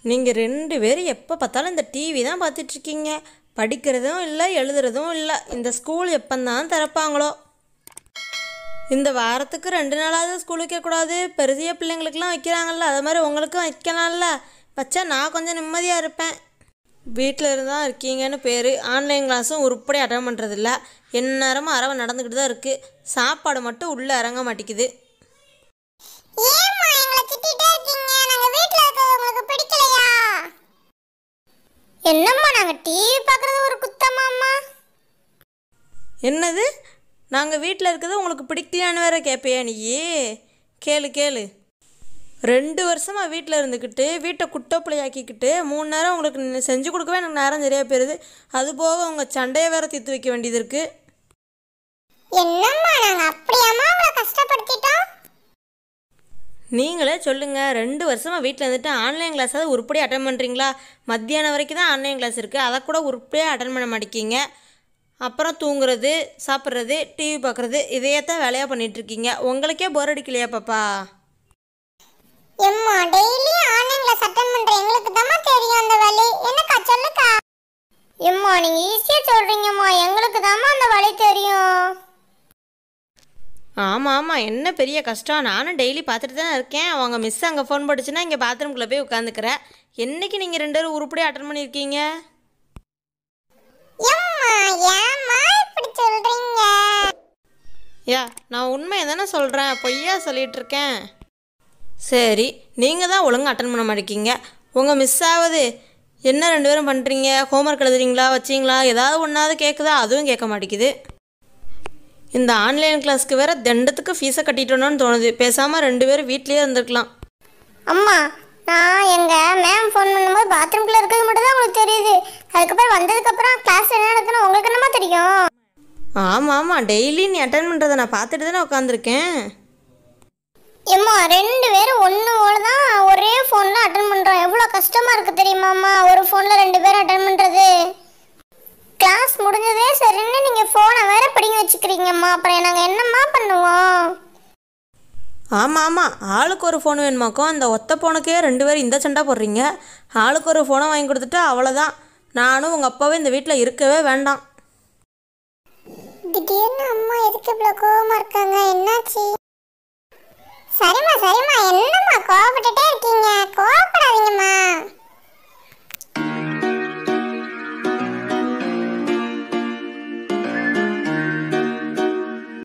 நீங்கள் ரெண்டு பேரும் எப்போ பார்த்தாலும் இந்த டிவி தான் பார்த்துட்ருக்கீங்க படிக்கிறதும் இல்லை எழுதுறதும் இல்லை இந்த ஸ்கூல் எப்போந்தான் திறப்பாங்களோ இந்த வாரத்துக்கு ரெண்டு நாளாவது ஸ்கூல் வைக்கக்கூடாது பெரிய பிள்ளைங்களுக்கெல்லாம் வைக்கிறாங்கல்ல அது மாதிரி உங்களுக்கும் வைக்கலாம்ல வச்சா நான் கொஞ்சம் நிம்மதியாக இருப்பேன் வீட்டில் இருந்தால் இருக்கீங்கன்னு பேர் ஆன்லைன் கிளாஸும் உருப்படி அட்டன் பண்ணுறதில்ல எந்நேரமும் அரவை நடந்துக்கிட்டு தான் இருக்குது சாப்பாடு மட்டும் உள்ளே இறங்க மாட்டேங்குது ஏம்மா எங்களை திட்டிட்டே இருக்கீங்க நாங்க வீட்ல இருக்கிறது உங்களுக்கு பிடிக்கலையா என்னம்மா நாங்க டிவி பார்க்கறது ஒரு குத்தமாம்மா என்னது நாங்கள் வீட்டில் இருக்கிறது உங்களுக்கு பிடிக்கலையான்னு வேற கேட்பியா நீ கேளு கேளு ரெண்டு வருஷமாக வீட்டில் இருந்துக்கிட்டு வீட்டை குட்டை பிள்ளையாக்கிக்கிட்டு மூணு நேரம் உங்களுக்கு நி- செஞ்சு கொடுக்கவே எனக்கு நேரம் சரியாக போயிடுது அது போக உங்கள் சண்டையை வேற தீர்த்து வைக்க வேண்டியது இருக்குது என்னம்மா நாங்க அப்படியாம்மா உங்களை கஷ்டப்படுத்திட்டோம் நீங்களே சொல்லுங்கள் ரெண்டு வருஷமாக வீட்டில் இருந்துட்டு ஆன்லைன் கிளாஸாவது உருப்படியாக அட்டன் பண்ணுறீங்களா மத்தியானம் வரைக்கும் தான் ஆன்லைன் கிளாஸ் இருக்குது அதை கூட உருப்படியாக அட்டன் பண்ண மாட்டேங்கிங்க அப்புறம் தூங்குறது சாப்பிட்றது டிவி பார்க்குறது இதையே தான் வேலையாக பண்ணிகிட்ருக்கீங்க உங்களுக்கே போர் அடிக்கலையா பாப்பா எம்மா டெய்லி ஆன்லைன்ல அட்டன் பண்ற எங்களுக்கு தாம்மா தெரியும் அந்த வழி என்னக்கா சொல்லுக்கா எம்மா நீங்க ஈஸியா சொல்றீங்கம்மா எங்களுக்கு தாம்மா அந்த வழி தெரியும் ஆமாம் ஆமாம் என்ன பெரிய கஷ்டம் நானும் டெய்லி பார்த்துட்டு தான் இருக்கேன் அவங்க மிஸ் அங்கே ஃபோன் போட்டுச்சுன்னா இங்கே பாத்ரூம்குள்ளே போய் உட்காந்துக்கிறேன் என்னைக்கு நீங்கள் ரெண்டு பேரும் உருப்படியாக அட்டன் பண்ணியிருக்கீங்க எம்மா ஏம்மா இப்படி சொல்றீங்க யா நான் உண்மையை தானே சொல்கிறேன் பொய்யா சொல்லிட்டு இருக்கேன் சரி நீங்கள் தான் ஒழுங்கா அட்டன் பண்ண மாட்டேங்கிங்க உங்கள் மிஸ் ஆகுது என்ன ரெண்டு பேரும் பண்ணுறீங்க ஹோம்ஒர்க் எழுதுறீங்களா வச்சிங்களா ஏதாவது ஒன்றாவது கேட்குதா அதுவும் கேட்க மாட்டேங்குது இந்த ஆன்லைன் கிளாஸ்க்கு வேற தண்டத்துக்கு ஃபீஸை கட்டிட்டோன்னு தோணுது பேசாமல் ரெண்டு பேரும் வீட்லேயே இருந்திருக்கலாம் அம்மா நான் எங்க மேம் ஃபோன் பண்ணும்போது பாத்ரூம்குள்ள இருக்கிறது மட்டும் தான் உங்களுக்கு தெரியுது அதுக்கப்புறம் வந்ததுக்கு அப்புறம் கிளாஸ் என்ன நடக்குன்னு உங்களுக்கு என்னமா தெரியும் ஆமாம் ஆமாம் டெய்லி நீ அட்டன் பண்ணுறதை நான் பார்த்துட்டு தானே உட்காந்துருக்கேன் எம்மா ரெண்டு பேரும் ஒன்று போல தான் ஒரே ஃபோனில் அட்டன் பண்ணுறோம் எவ்வளோ கஷ்டமாக இருக்குது தெரியுமாம்மா ஒரு ஃபோனில் ரெண்டு பேரும் அட்டன் பண்ணுறது கிளாஸ் முடிஞ்சதே சரின்னு நீங்கள் ஃபோனை வேற பிடிங்கி வச்சுக்கிறீங்கம்மா அப்புறம் நாங்கள் என்னம்மா பண்ணுவோம் ஆமாம் ஆமாம் ஆளுக்கு ஒரு ஃபோன் வேணுமாக்கும் அந்த ஒத்த ஃபோனுக்கே ரெண்டு பேரும் இந்த சண்டை போடுறீங்க ஆளுக்கு ஒரு ஃபோனை வாங்கி கொடுத்துட்டா அவ்வளோதான் நானும் உங்கள் அப்பாவே இந்த வீட்டில் இருக்கவே வேண்டாம் திடீர்னு அம்மா எதுக்கு இவ்வளோ கோவமாக இருக்காங்க என்னாச்சு சரிம்மா சரிம்மா என்னம்மா கோவப்பட்டுட்டே இருக்கீங்க கோவப்படாதீங்கம்மா